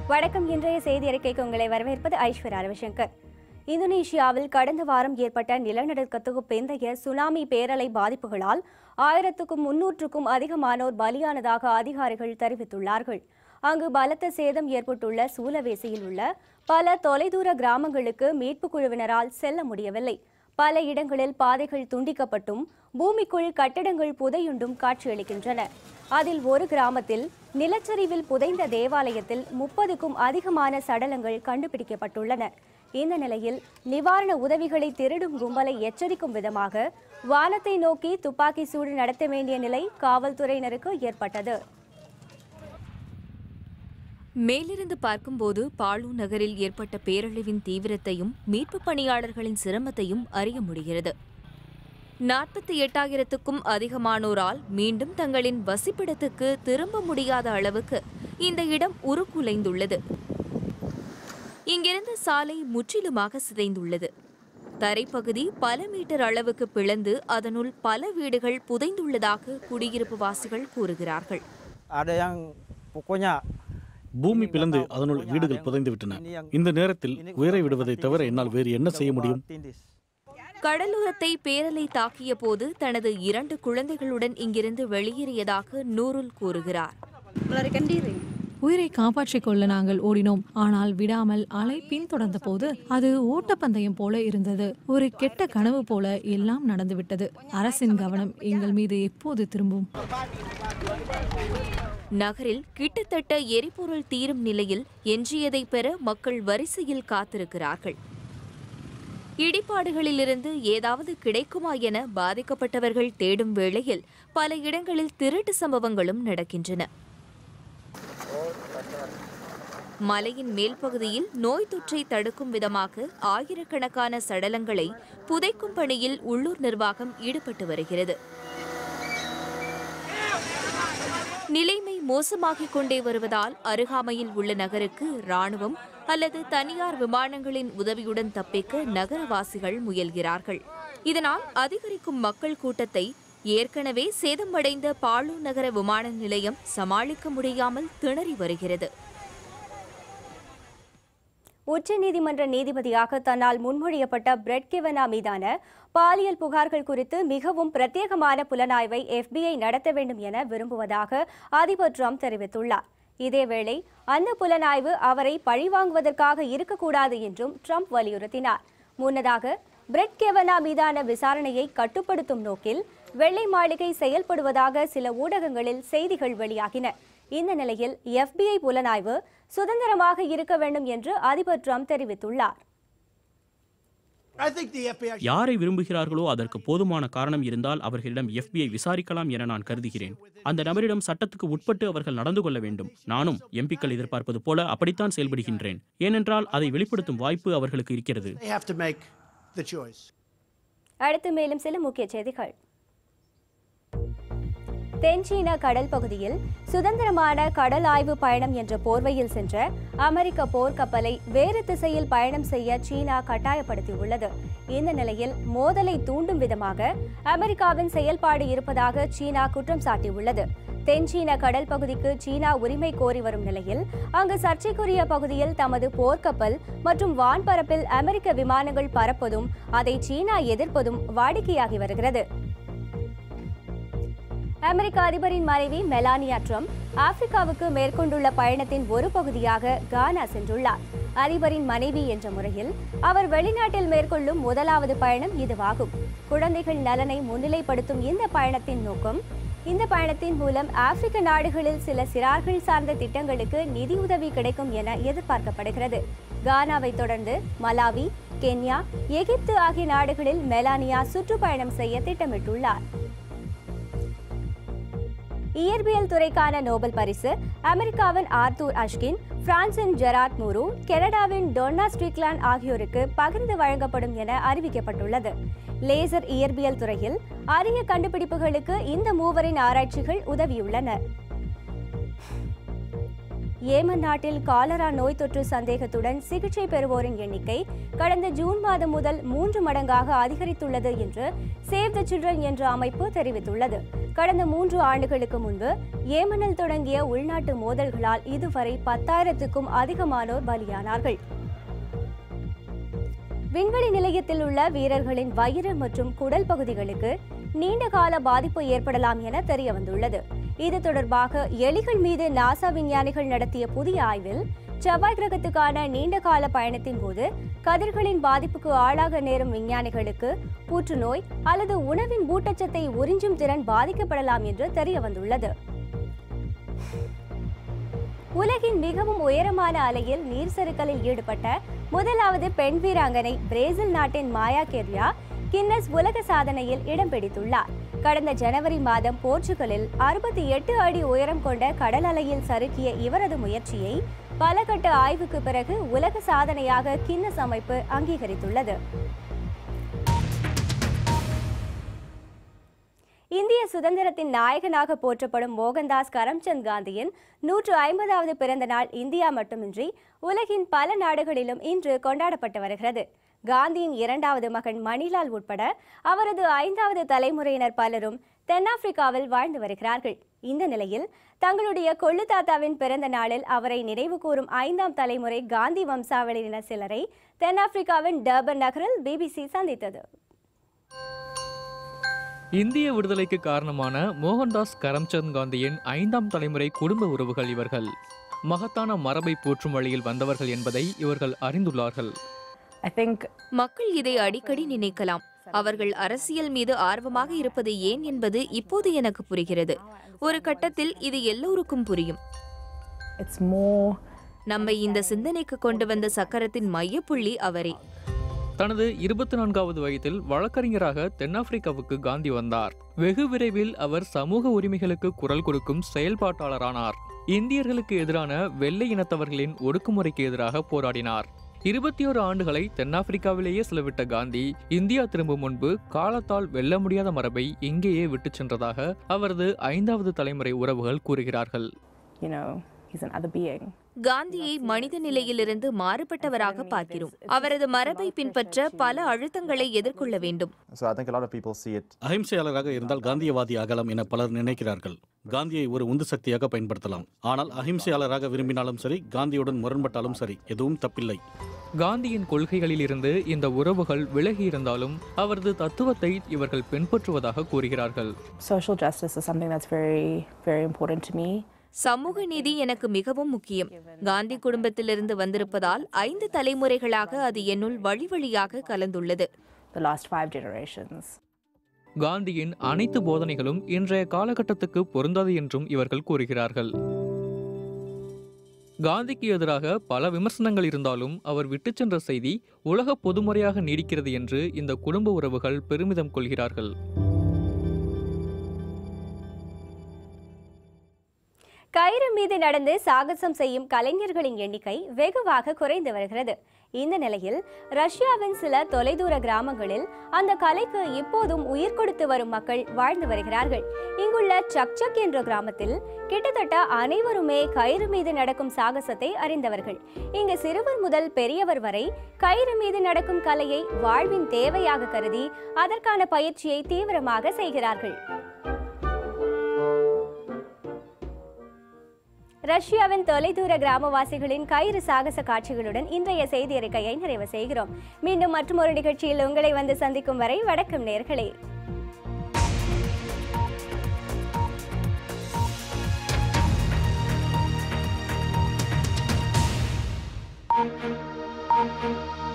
வணக்கம் இன்றைய செய்தி அறிக்கைக்கு உங்களை வரவேற்பது ஐஸ்வர்யா ரவிசங்கர் இந்தோனேஷியாவில் கடந்த வாரம் ஏற்பட்ட நிலநடுக்கத்துக்கு பிந்தைய சுனாமி பேரலை பாதிப்புகளால் ஆயிரத்துக்கும் முன்னூற்றுக்கும் அதிகமானோர் பலியானதாக அதிகாரிகள் தெரிவித்துள்ளார்கள் அங்கு பலத்த சேதம் ஏற்பட்டுள்ள சூலவேசியில் உள்ள பல தொலைதூர கிராமங்களுக்கு மீட்புக் குழுவினரால் செல்ல முடியவில்லை பல இடங்களில் பாதைகள் துண்டிக்கப்பட்டும் பூமிக்குள் கட்டடங்கள் புதையுண்டும் காட்சியளிக்கின்றன அதில் ஒரு கிராமத்தில் நிலச்சரிவில் புதைந்த தேவாலயத்தில் முப்பதுக்கும் அதிகமான சடலங்கள் கண்டுபிடிக்கப்பட்டுள்ளன இந்த நிலையில் நிவாரண உதவிகளை திருடும் கும்பலை எச்சரிக்கும் விதமாக வானத்தை நோக்கி துப்பாக்கி சூடு நடத்த வேண்டிய நிலை காவல்துறையினருக்கு ஏற்பட்டது மேலிருந்து பார்க்கும்போது பாலு நகரில் ஏற்பட்ட பேரழிவின் தீவிரத்தையும் மீட்புப் பணியாளர்களின் சிரமத்தையும் அறிய முடிகிறது நாற்பத்தி எட்டாயிரத்துக்கும் அதிகமானோரால் மீண்டும் தங்களின் வசிப்பிடத்துக்கு திரும்ப முடியாத அளவுக்கு இந்த இடம் உருக்குலைந்துள்ளது இங்கிருந்த சாலை முற்றிலுமாக சிதைந்துள்ளது தரைப்பகுதி பல மீட்டர் அளவுக்கு பிளந்து அதனுள் பல வீடுகள் புதைந்துள்ளதாக குடியிருப்பு வாசிகள் கூறுகிறார்கள் ada yang pokoknya பூமி பிளந்து அதனுள் வீடுகள் புதைந்து விட்டன இந்த நேரத்தில் உயிரை விடுவதை தவிர என்னால் வேறு என்ன செய்ய முடியும் tindis கடலோரத்தை பேரலை தாக்கிய போது தனது இரண்டு குழந்தைகளுடன் இங்கிருந்து வெளியேறியதாக நூருல் கூறுகிறார் melarikan diri. உயிரை காப்பாற்றிக் கொள்ள நாங்கள் ஓடினோம் ஆனால் விடாமல் அலை பின்தொடர்ந்த போது அது ஓட்டப்பந்தயம் போல இருந்தது ஒரு கெட்ட கனவு போல எல்லாம் நடந்துவிட்டது அரசின் கவனம் எங்கள் மீது எப்போது திரும்பும் நகரில் கிட்டத்தட்ட எரிபொருள் தீரும் நிலையில் எஞ்சியதை பெற மக்கள் வரிசையில் காத்திருக்கிறார்கள் இடிபாடுகளிலிருந்து ஏதாவது கிடைக்குமா என பாதிக்கப்பட்டவர்கள் தேடும் வேளையில் பல இடங்களில் திருட்டு சம்பவங்களும் நடக்கின்றன மலையின் மேல் பகுதியில் நோய் தொற்றை தடுக்கும் விதமாக ஆயிரக்கணக்கான சடலங்களை புதைக்கும் பணியில் உள்ளூர் நிர்வாகம் ஈடுபட்டு வருகிறது நிலைமை மோசமாகிக் கொண்டே வருவதால் அருகாமையில் உள்ள நகருக்கு ராணுவம் அல்லது தனியார் விமானங்களின் உதவியுடன் தப்பிக்க நகரவாசிகள் முயல்கிறார்கள் இதனால் அதிகரிக்கும் மக்கள் கூட்டத்தை ஏற்கனவே சேதமடைந்த பாலு நகர விமான நிலையம் சமாளிக்க முடியாமல் திணறி வருகிறது உச்சநீதிமன்ற நீதிபதியாக தன்னால் முன்மொழியப்பட்ட பிரெட் கெவனா மீதான பாலியல் புகார்கள் குறித்து மிகவும் பிரத்யேகமான புலனாய்வை எஃபிஐ நடத்த வேண்டும் என விரும்புவதாக அதிபர் ட்ரம்ப் தெரிவித்துள்ளார் இதேவேளை அந்த புலனாய்வு அவரை பழிவாங்குவதற்காக இருக்கக்கூடாது என்றும் ட்ரம்ப் வலியுறுத்தினார் முன்னதாக பிரெட் கெவனா மீதான விசாரணையை கட்டுப்படுத்தும் நோக்கில் வெள்ளை மாளிகை செயல்படுவதாக சில ஊடகங்களில் செய்திகள் வெளியாகின இந்த நிலையில் எஃபிஐ புலனாய்வு சுதந்திரமாக இருக்க வேண்டும் என்று அதிபர் ட்ரம்ப் தெரிவித்துள்ளார் I think the FBI யாரை விரும்புகிறார்களோ அதற்கு போதுமான காரணம் இருந்தால் அவர்களிடம் FBI விசாரிக்கலாம் என நான் கருதுகிறேன் அந்த நபரிடம் சட்டத்துக்கு உட்பட்டு அவர்கள் நடந்து கொள்ள வேண்டும் நானும் எம்பிக்கள் எதிர்பார்ப்பது போல அப்படித்தான் செயல்படுகின்றேன் ஏனென்றால் அதை வெளிப்படுத்தும் வாய்ப்பு அவர்களுக்கு இருக்கிறது they have to make the choice. அடுத்து மேலும் சில முக்கிய செய்திகள் தென்சீன கடல் பகுதியில் சுதந்திரமான கடல் ஆய்வு பயணம் என்ற போர்வையில் சென்ற அமெரிக்க போர்க்கப்பலை வேறு திசையில் பயணம் செய்ய சீனா கட்டாயப்படுத்தியுள்ளது இந்த நிலையில் மோதலை தூண்டும் விதமாக அமெரிக்காவின் செயல்பாடு இருப்பதாக சீனா குற்றம் சாட்டியுள்ளது தென்சீன கடல் பகுதிக்கு சீனா உரிமை கோரி வரும் நிலையில் அங்கு சர்ச்சைக்குரிய பகுதியில் தமது போர்க்கப்பல் மற்றும் வான்பரப்பில் அமெரிக்க விமானங்கள் பறப்பதும் அதை சீனா எதிர்ப்பதும் வாடிக்கையாகி வருகிறது அமெரிக்க அதிபரின் மனைவி மெலானியா ட்ரம்ப் ஆப்பிரிக்காவுக்கு மேற்கொண்டுள்ள பயணத்தின் ஒரு பகுதியாக கானா சென்றுள்ளார் அதிபரின் மனைவி என்ற முறையில் அவர் வெளிநாட்டில் மேற்கொள்ளும் முதலாவது பயணம் இதுவாகும் குழந்தைகள் நலனை முன்னிலைப்படுத்தும் இந்த பயணத்தின் நோக்கம் இந்த பயணத்தின் மூலம் ஆப்பிரிக்க நாடுகளில் சில சிறார்கள் சார்ந்த திட்டங்களுக்கு நிதியுதவி கிடைக்கும் என எதிர்பார்க்கப்படுகிறது கானாவை தொடர்ந்து மலாவி கென்யா எகிப்து ஆகிய நாடுகளில் மெலானியா சுற்றுப்பயணம் செய்ய திட்டமிட்டுள்ளார் இயற்பியல் துறைக்கான நோபல் பரிசு அமெரிக்காவின் ஆர்த்தூர் அஷ்கின் பிரான்சின் ஜெராட் மூரு கனடாவின் டொன்னா ஸ்ட்ரிக்லாண்ட் ஆகியோருக்கு பகிர்ந்து வழங்கப்படும் என அறிவிக்கப்பட்டுள்ளது லேசர் இயற்பியல் துறையில் அரிய கண்டுபிடிப்புகளுக்கு இந்த மூவரின் ஆராய்ச்சிகள் உதவியுள்ளன ஏமன் நாட்டில் காலரா நோய் தொற்று சந்தேகத்துடன் சிகிச்சை பெறுவோரின் எண்ணிக்கை கடந்த ஜூன் மாதம் முதல் மூன்று மடங்காக அதிகரித்துள்ளது என்று சேவ் த சில்ட்ரன் என்ற அமைப்பு தெரிவித்துள்ளது கடந்த மூன்று ஆண்டுகளுக்கு முன்பு ஏமனில் தொடங்கிய உள்நாட்டு மோதல்களால் இதுவரை பத்தாயிரத்துக்கும் அதிகமானோர் பலியானார்கள் விண்வெளி நிலையத்தில் உள்ள வீரர்களின் வயிறு மற்றும் குடல் பகுதிகளுக்கு நீண்ட கால பாதிப்பு ஏற்படலாம் என தெரிய வந்துள்ளது இது தொடர்பாக எலிகள் மீது நாசா விஞ்ஞானிகள் நடத்திய புதிய ஆய்வில் செவ்வாய் கிரகத்துக்கான நீண்ட கால பயணத்தின் போது கதிர்களின் பாதிப்புக்கு ஆளாக நேரும் விஞ்ஞானிகளுக்கு புற்றுநோய் அல்லது உணவின் ஊட்டச்சத்தை உறிஞ்சும் திறன் பாதிக்கப்படலாம் என்று தெரிய வந்துள்ளது உலகின் மிகவும் உயரமான அலையில் நீர் சறுக்கலில் ஈடுபட்ட முதலாவது பெண் வீராங்கனை பிரேசில் நாட்டின் மாயா கெர்யா கின்னஸ் உலக சாதனையில் இடம் பிடித்துள்ளார் கடந்த ஜனவரி மாதம் போர்ச்சுகலில் அறுபத்தி எட்டு அடி உயரம் கொண்ட கடல் அலையில் சறுக்கிய இவரது முயற்சியை பல கட்ட ஆய்வுக்கு பிறகு உலக சாதனையாக கின்னஸ் அமைப்பு அங்கீகரித்துள்ளது இந்திய சுதந்திரத்தின் நாயகனாக போற்றப்படும் மோகன்தாஸ் கரம்சந்த் காந்தியின் நூற்று ஐம்பதாவது பிறந்த நாள் இந்தியா மட்டுமின்றி உலகின் பல நாடுகளிலும் இன்று கொண்டாடப்பட்டு வருகிறது காந்தியின் இரண்டாவது மகன் மணிலால் உட்பட அவரது ஐந்தாவது தலைமுறையினர் பலரும் தென்னாப்பிரிக்காவில் வாழ்ந்து வருகிறார்கள் இந்த நிலையில் தங்களுடைய கொள்ளு தாத்தாவின் பிறந்த நாளில் அவரை நினைவு கூறும் ஐந்தாம் தலைமுறை காந்தி வம்சாவளியினர் சிலரை தென்னாப்பிரிக்காவின் டர்பன் நகரில் பிபிசி சந்தித்தது இந்திய விடுதலைக்கு காரணமான மோகன்தாஸ் கரம்சந்த் காந்தியின் ஐந்தாம் தலைமுறை குடும்ப உறவுகள் இவர்கள் மகத்தான மரபை போற்றும் வழியில் வந்தவர்கள் என்பதை இவர்கள் அறிந்துள்ளார்கள் I think மக்கள் இதை அடிக்கடி நினைக்கலாம் அவர்கள் அரசியல் மீது ஆர்வமாக இருப்பது ஏன் என்பது இப்போது எனக்கு புரிகிறது ஒரு கட்டத்தில் இது எல்லோருக்கும் புரியும் it's more நம்மை இந்த சிந்தனைக்கு கொண்டு வந்த சக்கரத்தின் மையப்புள்ளி அவரே தனது இருபத்தி நான்காவது வயதில் வழக்கறிஞராக தென்னாப்பிரிக்காவுக்கு காந்தி வந்தார் வெகு விரைவில் அவர் சமூக உரிமைகளுக்கு குரல் கொடுக்கும் செயல்பாட்டாளரானார் இந்தியர்களுக்கு எதிரான வெள்ளை இனத்தவர்களின் ஒடுக்குமுறைக்கு எதிராக போராடினார் இருபத்தி ஓரு ஆண்டுகளை தென்னாப்பிரிக்காவிலேயே செலவிட்ட காந்தி இந்தியா திரும்பும் முன்பு காலத்தால் வெல்ல முடியாத மரபை இங்கேயே விட்டுச் சென்றதாக அவரது ஐந்தாவது தலைமுறை உறவுகள் கூறுகிறார்கள் you know he's another being காந்தியை மனித நிலையிலிருந்து மாறுபட்டவராக பார்க்கிறோம் அவரது மரபை பின்பற்ற பல அழுத்தங்களை எதிர்கொள்ள வேண்டும் So I think a lot of people see it அஹிம்சையாளராக இருந்தால் காந்தியவாதி ஆகலாம் என பலர் நினைக்கிறார்கள் காந்தியை ஒரு உந்து சக்தியாக பயன்படுத்தலாம் ஆனால் அஹிம்சையாளராக விரும்பினாலும் சரி காந்தியுடன் முரண்பட்டாலும் சரி எதுவும் தப்பில்லை காந்தியின் கொள்கைகளில் இருந்து இந்த உறவுகள் விலகி இருந்தாலும் அவரது தத்துவத்தை இவர்கள் பின்பற்றுவதாக கூறுகிறார்கள் social justice is something that's very very important to me சமூக நீதி எனக்கு மிகவும் முக்கியம் காந்தி குடும்பத்திலிருந்து வந்திருப்பதால் ஐந்து தலைமுறைகளாக அது என்னுள் வழி வழியாக கலந்துள்ளது the last five generations காந்தியின் அனைத்து போதனைகளும் இன்றைய காலகட்டத்துக்கு பொருந்தாது என்றும் இவர்கள் கூறுகிறார்கள் காந்திக்கு எதிராக பல விமர்சனங்கள் இருந்தாலும் அவர் விட்டுச் சென்ற செய்தி உலக பொதுமுறையாக நீடிக்கிறது என்று இந்த குடும்ப உறவுகள் பெருமிதம் கொள்கிறார்கள் கயிறு மீது நடந்து சாகசம் செய்யும் கலைஞர்களின் எண்ணிக்கை வெகுவாக குறைந்து வருகிறது இந்த நிலையில் ரஷ்யாவின் சில தொலைதூர கிராமங்களில் அந்த கலைக்கு இப்போதும் உயிர் கொடுத்து வரும் மக்கள் வாழ்ந்து வருகிறார்கள் இங்குள்ள சக்சக் என்ற கிராமத்தில் கிட்டத்தட்ட அனைவருமே கயிறு மீது நடக்கும் சாகசத்தை அறிந்தவர்கள் இங்கு சிறுவர் முதல் பெரியவர் வரை கயிறு மீது நடக்கும் கலையை வாழ்வின் தேவையாக கருதி அதற்கான பயிற்சியை தீவிரமாக செய்கிறார்கள் ரஷ்யாவின் தொலைதூர கிராமவாசிகளின் கயிறு சாகச காட்சிகளுடன் இன்றைய செய்தி அறிக்கையை நிறைவு செய்கிறோம் மீண்டும் மற்றொரு நிகழ்ச்சியில் உங்களை வந்து சந்திக்கும் வரை வணக்கம் நேர்களே Thank you.